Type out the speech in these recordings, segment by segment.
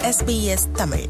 SBS Tamil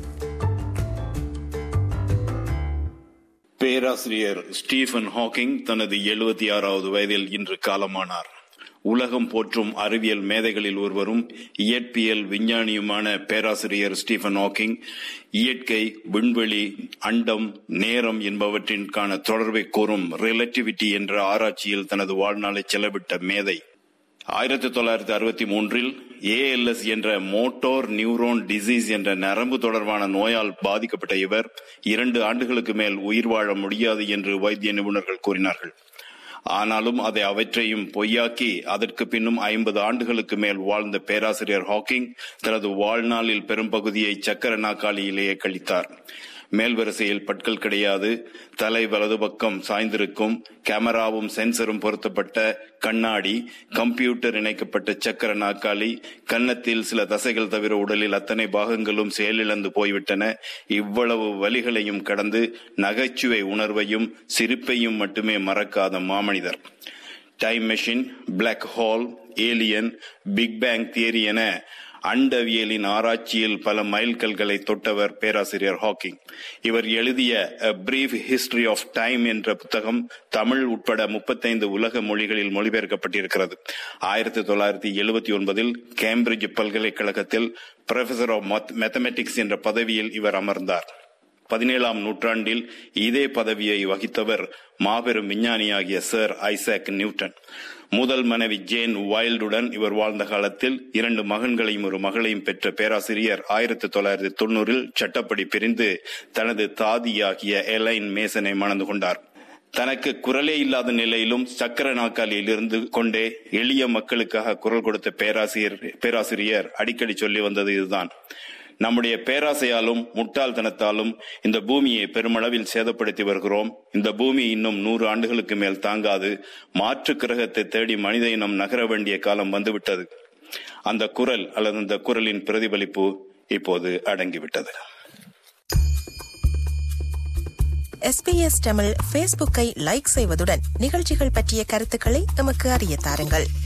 பேராசிரியர் Stephen Hawking தனது எழுபத்தி ஆறாவது வயதில் இன்று காலமானார் உலகம் போற்றும் அறிவியல் மேதைகளில் ஒருவரும் இயற்பியல் விஞ்ஞானியுமான பேராசிரியர் ஸ்டீஃபன் ஹாக்கிங் இயற்கை விண்வெளி அண்டம் நேரம் என்பவற்றிற்கான தொடர்பை கூறும் ரிலேட்டிவிட்டி என்ற ஆராய்ச்சியில் தனது வாழ்நாளை செலவிட்ட மேதை ஆயிரத்தி தொள்ளாயிரத்தி அறுபத்தி மூன்றில் ஏஎல்எஸ் என்ற மோட்டோர் நியூரோன் டிசீஸ் என்ற நரம்பு தொடர்பான நோயால் பாதிக்கப்பட்ட இவர் இரண்டு ஆண்டுகளுக்கு மேல் உயிர் வாழ முடியாது என்று வைத்திய நிபுணர்கள் கூறினார்கள் ஆனாலும் அதை அவற்றையும் பொய்யாக்கி அதற்கு பின்னும் ஐம்பது ஆண்டுகளுக்கு மேல் வாழ்ந்த பேராசிரியர் ஹாக்கிங் தனது வாழ்நாளில் பெரும்பகுதியை சக்கர நாக்காளியிலேயே கழித்தார் மேல் வரிசையில் பற்கள் கிடையாது தலை வலது பக்கம் சாய்ந்திருக்கும் கேமராவும் சென்சரும் பொருத்தப்பட்ட கண்ணாடி கம்ப்யூட்டர் இணைக்கப்பட்ட சக்கர நாற்காலி கன்னத்தில் சில தசைகள் தவிர உடலில் அத்தனை பாகங்களும் செயலிழந்து போய்விட்டன இவ்வளவு வலிகளையும் கடந்து நகைச்சுவை உணர்வையும் சிரிப்பையும் மட்டுமே மறக்காத மாமனிதர் time machine black hole alien big bang theory என அண்டவியலின் ஆராய்ச்சியில் பல மைல்கல்களை தொட்டவர் பேராசிரியர் ஹாக்கிங் இவர் எழுதிய A Brief History of Time என்ற புத்தகம் தமிழ் உட்பட முப்பத்தைந்து உலக மொழிகளில் மொழிபெயர்க்கப்பட்டிருக்கிறது ஆயிரத்தி தொள்ளாயிரத்தி எழுபத்தி ஒன்பதில் கேம்பிரிட்ஜ் பல்கலைக்கழகத்தில் ப்ரொஃபசர் ஆஃப் மேத்தமெட்டிக்ஸ் என்ற பதவியில் இவர் அமர்ந்தார் பதினேழாம் நூற்றாண்டில் இதே பதவியை வகித்தவர் மாபெரும் விஞ்ஞானியாகிய சர் ஐசாக் நியூட்டன் முதல் மனைவி ஜேன் வைல்டுடன் இவர் வாழ்ந்த காலத்தில் இரண்டு மகன்களையும் ஒரு மகளையும் பெற்ற பேராசிரியர் ஆயிரத்தி தொள்ளாயிரத்தி தொண்ணூறில் சட்டப்படி பிரிந்து தனது தாதியாகிய எலைன் மேசனை மணந்து கொண்டார் தனக்கு குரலே இல்லாத நிலையிலும் சக்கர நாக்காலியில் இருந்து கொண்டே எளிய மக்களுக்காக குரல் கொடுத்த பேராசிரியர் பேராசிரியர் அடிக்கடி சொல்லி வந்தது இதுதான் நம்முடைய பேராசையாலும் முட்டாள்தனத்தாலும் இந்த பூமியை பெருமளவில் சேதப்படுத்தி வருகிறோம் இந்த பூமி இன்னும் நூறு ஆண்டுகளுக்கு மேல் தாங்காது மாற்று கிரகத்தை தேடி மனித இனம் நகர வேண்டிய காலம் வந்துவிட்டது அந்த குரல் அல்லது அந்த குரலின் பிரதிபலிப்பு இப்போது அடங்கிவிட்டது எஸ்பிஎஸ் தமிழ் ஃபேஸ்புக்கை லைக் செய்வதுடன் நிகழ்ச்சிகள் பற்றிய கருத்துக்களை எமக்கு அறிய தாருங்கள்